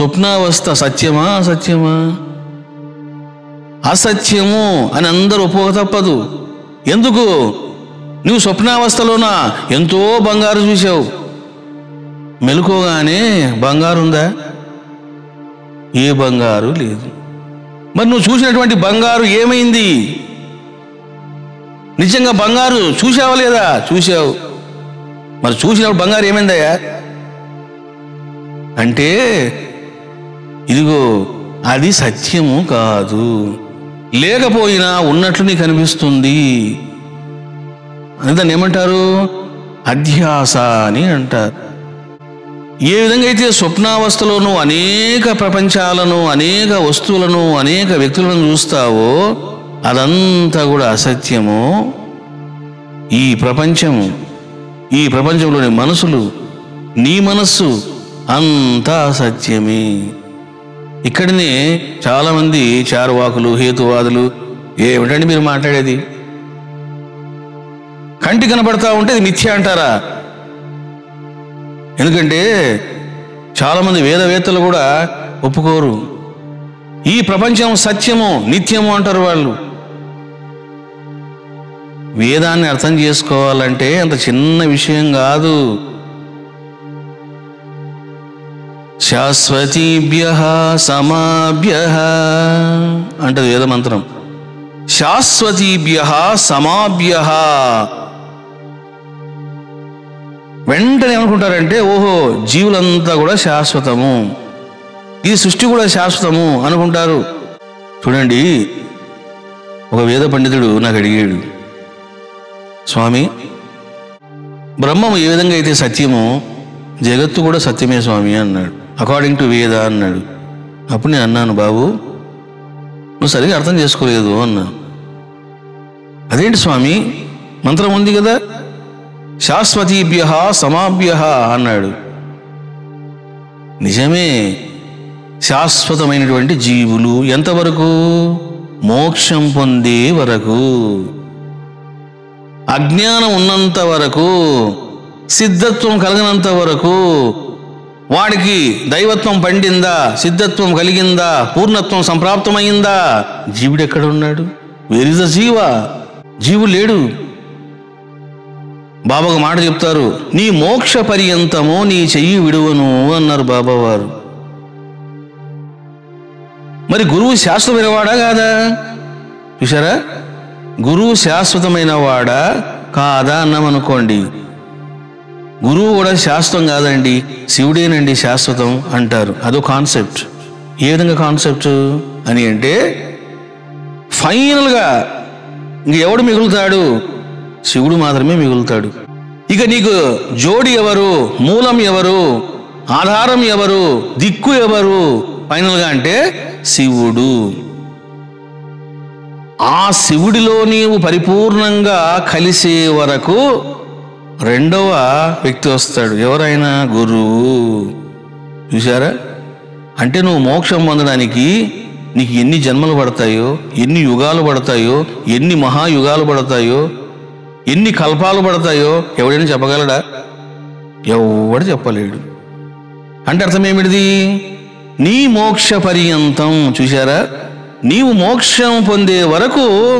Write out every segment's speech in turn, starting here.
స్వప్నావస్థ సత్యమా అసత్యమా అసత్యము అని అందరూ ఒప్పుక తప్పదు ఎందుకు నువ్వు స్వప్నావస్థలోన ఎంతో బంగారు చూసావు మెలుకోగానే బంగారు ఉందా ఏ బంగారు లేదు మరి నువ్వు చూసినటువంటి బంగారు ఏమైంది నిజంగా బంగారు చూసావా లేదా చూసావు మరి చూసినప్పుడు బంగారు ఏమైందయ్యా అంటే ఇదిగో అది సత్యము కాదు లేకపోయినా ఉన్నట్లు నీకు అనిపిస్తుంది అని దాన్ని ఏమంటారు అధ్యాస అని అంటారు ఏ విధంగా అయితే స్వప్నావస్థలో నువ్వు అనేక ప్రపంచాలను అనేక వస్తువులను అనేక వ్యక్తులను చూస్తావో అదంతా కూడా అసత్యము ఈ ప్రపంచము ఈ ప్రపంచంలోని మనసులు నీ మనస్సు అంతా అసత్యమే ఇక్కడనే చాలామంది చారువాకులు హేతువాదులు ఏమిటండి మీరు మాట్లాడేది కంటి కనబడతా ఉంటే ఇది మిథ్య అంటారా ఎందుకంటే చాలామంది వేదవేత్తలు కూడా ఒప్పుకోరు ఈ ప్రపంచం సత్యము నిత్యము అంటారు వాళ్ళు వేదాన్ని అర్థం చేసుకోవాలంటే అంత చిన్న విషయం కాదు శాశ్వతీభ్య సమాభ్య అంటది వేదమంత్రం శాశ్వతీభ్య సమాభ్య వెంటనే ఏమనుకుంటారంటే ఓహో జీవులంతా కూడా శాశ్వతము ఈ సృష్టి కూడా శాశ్వతము అనుకుంటారు చూడండి ఒక వేద పండితుడు నాకు అడిగాడు స్వామి బ్రహ్మము ఏ విధంగా అయితే సత్యమో జగత్తు కూడా సత్యమే స్వామి అన్నాడు అకార్డింగ్ టు వేద అన్నాడు అప్పుడు నేను అన్నాను బాబు నువ్వు సరిగా అర్థం చేసుకోలేదు అన్నాను అదేంటి స్వామి మంత్రం ఉంది కదా శాశ్వతీభ్య సమాభ్య అన్నాడు నిజమే శాశ్వతమైనటువంటి జీవులు ఎంతవరకు మోక్షం పొందే వరకు అజ్ఞానం ఉన్నంత వరకు సిద్ధత్వం కలిగినంత వరకు వాడికి దైవత్వం పండిందా సిద్ధత్వం కలిగిందా పూర్ణత్వం సంప్రాప్తమైందా జీవుడు ఎక్కడ ఉన్నాడు వేర్ ఇస్ ద జీవ జీవు లేడు బాబా ఒక మాట చెప్తారు నీ మోక్ష పర్యంతము నీ చెయ్యి విడువను అన్నారు బాబా వారు మరి గురువు శాశ్వతమైన వాడా కాదా చూసారా గురువు శాశ్వతమైన వాడా కాదా అన్నామనుకోండి గురువు కూడా శాశ్వతం కాదండి శివుడేనండి శాశ్వతం అంటారు అదో కాన్సెప్ట్ ఏ విధంగా కాన్సెప్ట్ అని అంటే ఫైనల్గా ఇంక ఎవడు మిగులుతాడు శివుడు మాత్రమే మిగులుతాడు ఇక నీకు జోడి ఎవరు మూలం ఎవరు ఆధారం ఎవరు దిక్కు ఎవరు ఫైనల్గా అంటే శివుడు ఆ శివుడిలో నీవు పరిపూర్ణంగా కలిసే వరకు రెండవ వ్యక్తి వస్తాడు ఎవరైనా గురువు చూసారా అంటే నువ్వు మోక్షం పొందడానికి నీకు ఎన్ని జన్మలు పడతాయో ఎన్ని యుగాలు పడతాయో ఎన్ని మహాయుగాలు పడతాయో ఎన్ని కల్పాలు పడతాయో ఎవడైనా చెప్పగలడా ఎవడు చెప్పలేడు అంటే అర్థం ఏమిటిది నీ మోక్ష పర్యంతం చూశారా నీవు మోక్షం పొందే వరకు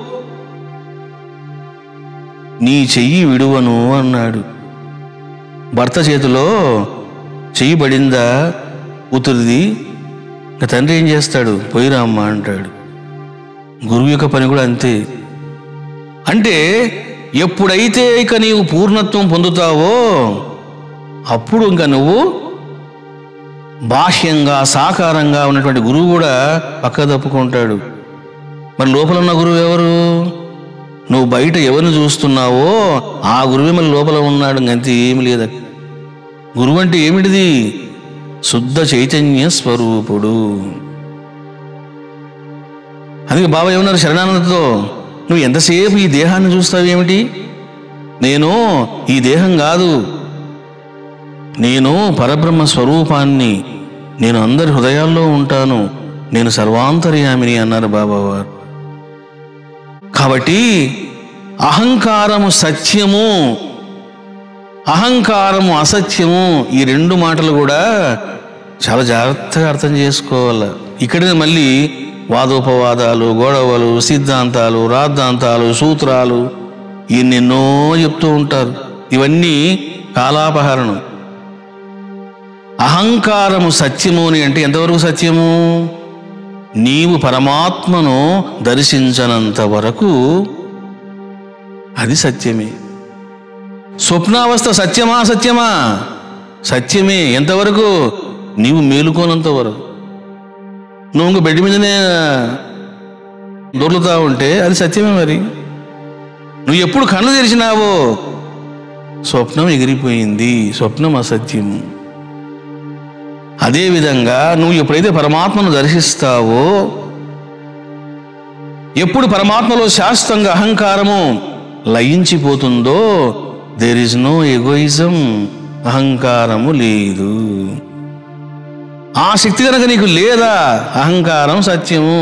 నీ చెయ్యి విడువను అన్నాడు భర్త చేతిలో చెయ్యి పడిందా కూతురిది ఇక తండ్రి ఏం చేస్తాడు పోయిరా అమ్మా అంటాడు గురువు యొక్క పని కూడా అంతే అంటే ఎప్పుడైతే ఇక నీవు పూర్ణత్వం పొందుతావో అప్పుడు ఇంకా నువ్వు బాహ్యంగా సాకారంగా ఉన్నటువంటి గురువు కూడా పక్క తప్పుకుంటాడు మరి లోపల ఉన్న గురువు ఎవరు నువ్వు బయట ఎవరిని చూస్తున్నావో ఆ గురువే మళ్ళీ లోపల ఉన్నాడు ఇంకంతే ఏమి లేదు గురువు అంటే ఏమిటిది శుద్ధ చైతన్య స్వరూపుడు అందుకే బాబా ఏమన్నారు శరణానందతో నువ్వు ఎంతసేపు ఈ దేహాన్ని చూస్తావు ఏమిటి నేను ఈ దేహం కాదు నేను పరబ్రహ్మ స్వరూపాన్ని నేను అందరి హృదయాల్లో ఉంటాను నేను సర్వాంతర్యామిని అన్నారు బాబావారు కాబట్టి అహంకారము సత్యము అహంకారము అసత్యము ఈ రెండు మాటలు కూడా చాలా జాగ్రత్తగా అర్థం చేసుకోవాలి ఇక్కడే మళ్ళీ వాదోపవాదాలు గొడవలు సిద్ధాంతాలు రాద్ధాంతాలు సూత్రాలు ఎన్నెన్నో చెప్తూ ఉంటారు ఇవన్నీ కాలాపహరణం అహంకారము సత్యము అని అంటే ఎంతవరకు సత్యము నీవు పరమాత్మను దర్శించనంత వరకు అది సత్యమే స్వప్నావస్థ సత్యమా సత్యమా సత్యమే ఎంతవరకు నీవు మేలుకోనంత వరకు నువ్వు ఇంక బెడ్ మీదనే దొర్లుతా ఉంటే అది సత్యమే మరి నువ్వు ఎప్పుడు కళ్ళు తెరిచినావో స్వప్నం ఎగిరిపోయింది స్వప్నం అసత్యము అదేవిధంగా నువ్వు ఎప్పుడైతే పరమాత్మను దర్శిస్తావో ఎప్పుడు పరమాత్మలో శాశ్వతంగా అహంకారము లయించిపోతుందో దేర్ ఇస్ నో ఎగోయిజం అహంకారము లేదు ఆ శక్తి కనుక నీకు లేదా అహంకారం సత్యము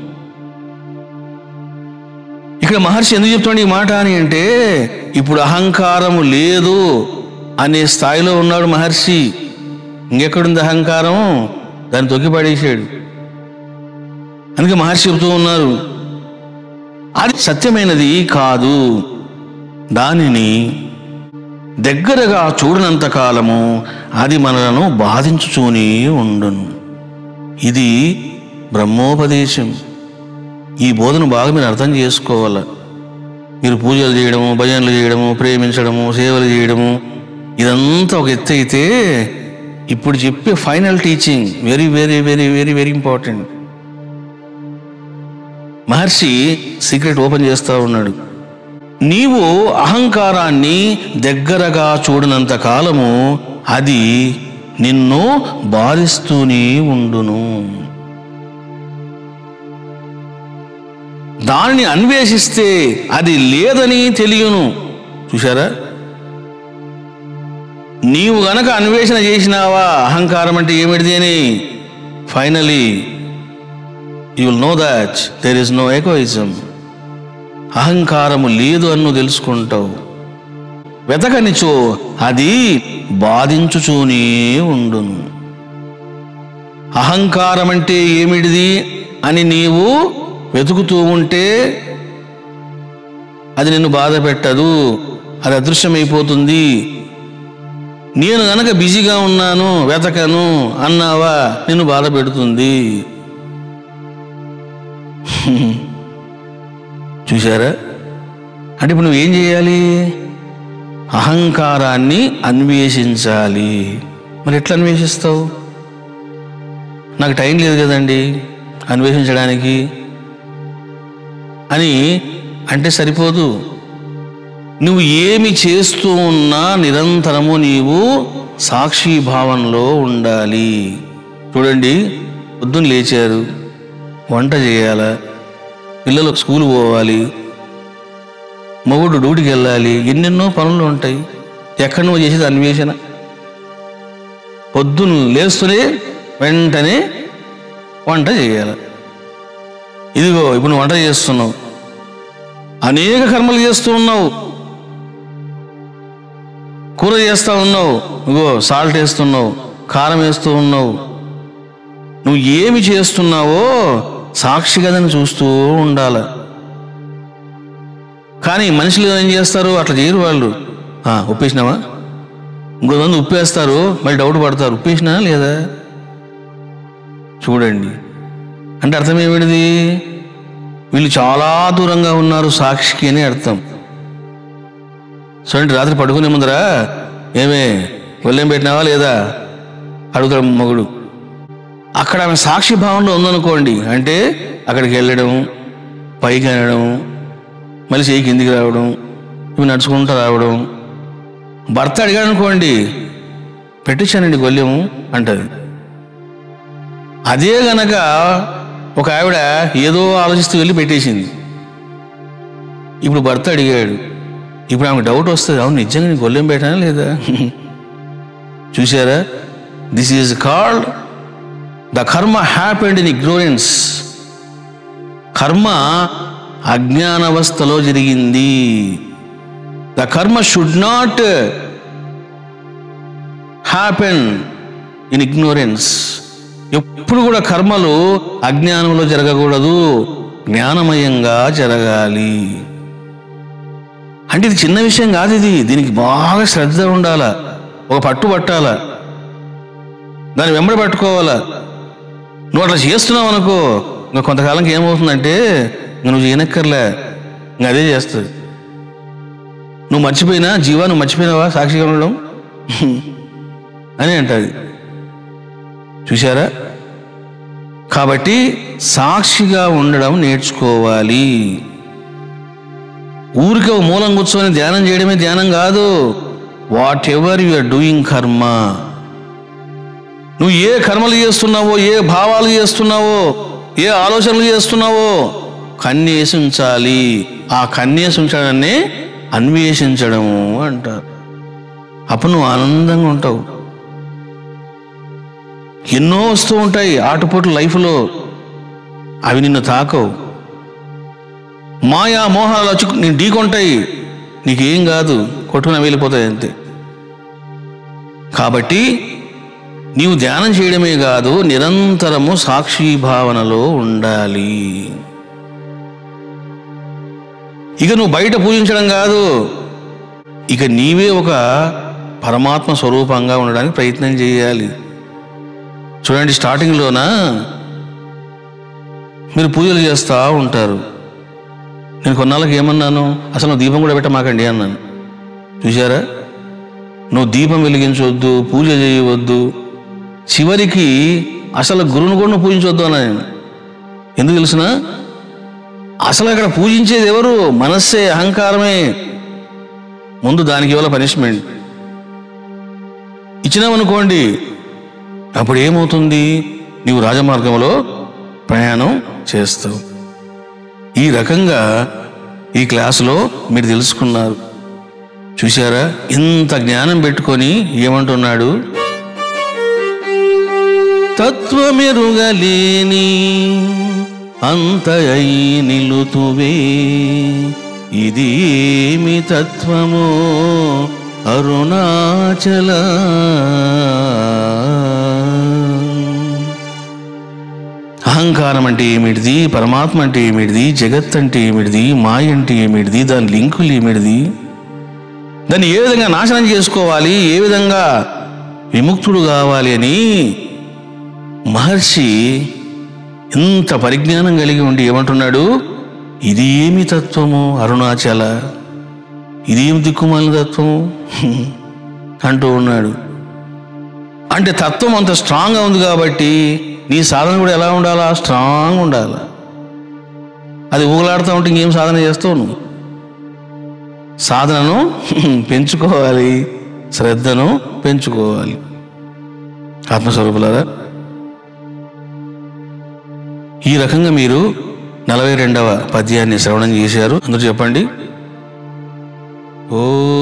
ఇక్కడ మహర్షి ఎందుకు చెప్తున్నాడు ఈ మాట అని అంటే ఇప్పుడు అహంకారము లేదు అనే స్థాయిలో ఉన్నాడు మహర్షి ఇంకెక్కడుంది అహంకారం దాన్ని తొక్కి పడేసాడు అందుకే మహర్షి చెబుతూ ఉన్నారు అది సత్యమైనది కాదు దానిని దగ్గరగా చూడనంత కాలము అది మనలను బాధించుచూనే ఉండును ఇది బ్రహ్మోపదేశం ఈ బోధన బాగా మీరు అర్థం చేసుకోవాలి మీరు పూజలు చేయడము భజనలు చేయడము ప్రేమించడము సేవలు చేయడము ఇదంతా ఒక ఎత్తు అయితే ఇప్పుడు చెప్పే final teaching very very very very very important మహర్షి సీక్రెట్ ఓపెన్ చేస్తా ఉన్నాడు నీవు అహంకారాన్ని దగ్గరగా చూడనంత కాలము అది నిన్ను బాధిస్తూనే ఉండును దానిని అన్వేషిస్తే అది లేదని తెలియను చూశారా నీవు గనక అన్వేషణ చేసినావా అహంకారం అంటే ఏమిటిది అని finally you will know that there is no egoism అహంకారము లేదు అని నువ్వు తెలుసుకుంటావు వెతకనిచో అది బాధించుచూనే ఉండును అహంకారం అంటే ఏమిటిది అని నీవు వెతుకుతూ ఉంటే అది నిన్ను బాధ పెట్టదు అది అదృశ్యమైపోతుంది నేను గనక బిజీగా ఉన్నాను వెతకను అన్నావా నిన్ను బాధ పెడుతుంది చూశారా అంటే ఇప్పుడు నువ్వేం చేయాలి అహంకారాన్ని అన్వేషించాలి మరి ఎట్లా అన్వేషిస్తావు నాకు టైం లేదు కదండి అన్వేషించడానికి అని అంటే సరిపోదు నువ్వు ఏమి చేస్తూ ఉన్నా నిరంతరము నీవు సాక్షి భావంలో ఉండాలి చూడండి పొద్దున్న లేచారు వంట చేయాలా పిల్లలు స్కూల్ పోవాలి మొగుడు డ్యూటీకి వెళ్ళాలి ఎన్నెన్నో పనులు ఉంటాయి ఎక్కడ నువ్వు చేసేది అన్వేషణ పొద్దున్న లేస్తూనే వెంటనే వంట చేయాలి ఇదిగో ఇప్పుడు నువ్వు వంట చేస్తున్నావు అనేక కర్మలు చేస్తూ ఉన్నావు కూర చేస్తూ ఉన్నావు ఇగో సాల్ట్ వేస్తున్నావు కారం వేస్తూ ఉన్నావు నువ్వు ఏమి చేస్తున్నావో సాక్షిగదని చూస్తూ ఉండాలి కానీ మనుషులు ఏం చేస్తారు అట్లా చేయరు వాళ్ళు "ఆ, ఉప్పేసినావా ఇంకొంతమంది ఉప్పేస్తారు మళ్ళీ డౌట్ పడతారు ఉప్పేసినా లేదా చూడండి అంటే అర్థం ఏమిటిది వీళ్ళు చాలా దూరంగా ఉన్నారు సాక్షికి అని అర్థం చూడండి రాత్రి పడుకునే ముందరా ఏమే ఒళ్ళేం పెట్టినావా లేదా అడుగుతాడు మగుడు అక్కడ ఆమె సాక్షి భావంలో ఉందనుకోండి అంటే అక్కడికి వెళ్ళడం పైకి అనడం మళ్ళీ చేయి కిందికి రావడం ఇవి నడుచుకుంటూ రావడం భర్త అడిగాడు అనుకోండి పెట్టించానండి గొల్లెము అంటది అదే గనక ఒక ఆవిడ ఏదో ఆలోచిస్తూ వెళ్ళి పెట్టేసింది ఇప్పుడు భర్త అడిగాడు ఇప్పుడు ఆమె డౌట్ వస్తుంది అవును నిజంగా నీ గొల్లెం పెట్టానా లేదా చూసారా this is called the karma happened in ignorance కర్మ అజ్ఞానవస్థలో జరిగింది the karma should not happen in ignorance ఎప్పుడు కూడా కర్మలు అజ్ఞానంలో జరగకూడదు జ్ఞానమయంగా జరగాలి అంటే ఇది చిన్న విషయం కాదు ఇది దీనికి బాగా శ్రద్ధ ఉండాల ఒక పట్టు పట్టాల దాన్ని వెంబడి పట్టుకోవాలా నువ్వు అట్లా చేస్తున్నావు అనుకో ఇంకా కొంతకాలంకి ఏమవుతుందంటే ఇంక నువ్వు చేయనక్కర్లే ఇంక అదే చేస్తుంది నువ్వు మర్చిపోయినా జీవా నువ్వు మర్చిపోయినావా సాక్షిగా ఉండడం అని అంటది చూసారా కాబట్టి సాక్షిగా ఉండడం నేర్చుకోవాలి ఊరికే ఓ మూలం కూర్చొని ధ్యానం చేయడమే ధ్యానం కాదు whatever you are doing karma నువ్వు ఏ కర్మలు చేస్తున్నావో ఏ భావాలు చేస్తున్నావో ఏ ఆలోచనలు చేస్తున్నావో కన్యేసి ఉంచాలి ఆ కన్యేసి ఉంచడాన్ని అన్వేషించడము అంటారు అప్పుడు నువ్వు ఆనందంగా ఉంటావు ఎన్నో వస్తూ ఉంటాయి ఆటుపోట్లు లైఫ్లో అవి నిన్ను తాకవు మాయా మోహాలు వచ్చి నేను ఢీకొంటాయి నీకేం కాదు కొట్టుకుని వెళ్ళిపోతాయి అంతే కాబట్టి నీవు ధ్యానం చేయడమే కాదు నిరంతరము సాక్షి భావనలో ఉండాలి ఇక నువ్వు బయట పూజించడం కాదు ఇక నీవే ఒక పరమాత్మ స్వరూపంగా ఉండడానికి ప్రయత్నం చేయాలి చూడండి స్టార్టింగ్లోన మీరు పూజలు చేస్తూ ఉంటారు నేను కొన్నాళ్ళకి ఏమన్నాను అసలు నువ్వు దీపం కూడా పెట్టమాకండి అన్నాను చూసారా నువ్వు దీపం వెలిగించవద్దు పూజ చేయవద్దు చివరికి అసలు గురువును కూడా నువ్వు పూజించవద్దు అన్నా నేను ఎందుకు తెలుసునా అసలు అక్కడ పూజించేది ఎవరు మనస్సే అహంకారమే ముందు దానికి ఇవ్వాలి పనిష్మెంట్ ఇచ్చినామనుకోండి అప్పుడు ఏమవుతుంది నీవు రాజమార్గంలో ప్రయాణం చేస్తావు ఈ రకంగా ఈ క్లాసులో మీరు తెలుసుకున్నారు చూశారా ఇంత జ్ఞానం పెట్టుకొని ఏమంటున్నాడు తత్వమెరుగలేని అంతయై నిలుతువే ఇది ఏమి తత్వమో అరుణాచల అహంకారం అంటే ఏమిటిది పరమాత్మ అంటే ఏమిటిది జగత్ అంటే ఏమిటిది మాయ అంటే ఏమిటిది దాని లింకులు ఏమిటిది దాన్ని ఏ విధంగా నాశనం చేసుకోవాలి ఏ విధంగా విముక్తుడు కావాలి అని మహర్షి ఇంత పరిజ్ఞానం కలిగి ఉండి ఏమంటున్నాడు ఇది ఏమి తత్వము అరుణాచల ఇదేమి దిక్కుమాలిన తత్వము అంటూ ఉన్నాడు అంటే తత్వం అంత స్ట్రాంగ్గా ఉంది కాబట్టి నీ సాధన కూడా ఎలా ఉండాలా స్ట్రాంగ్ ఉండాలా అది ఊగలాడుతూ ఉంటే ఇంకేం సాధన చేస్తావు నువ్వు సాధనను పెంచుకోవాలి శ్రద్ధను పెంచుకోవాలి ఆత్మస్వరూపులారా ఈ రకంగా మీరు నలభై రెండవ పద్యాన్ని శ్రవణం చేశారు అందరూ చెప్పండి ఓ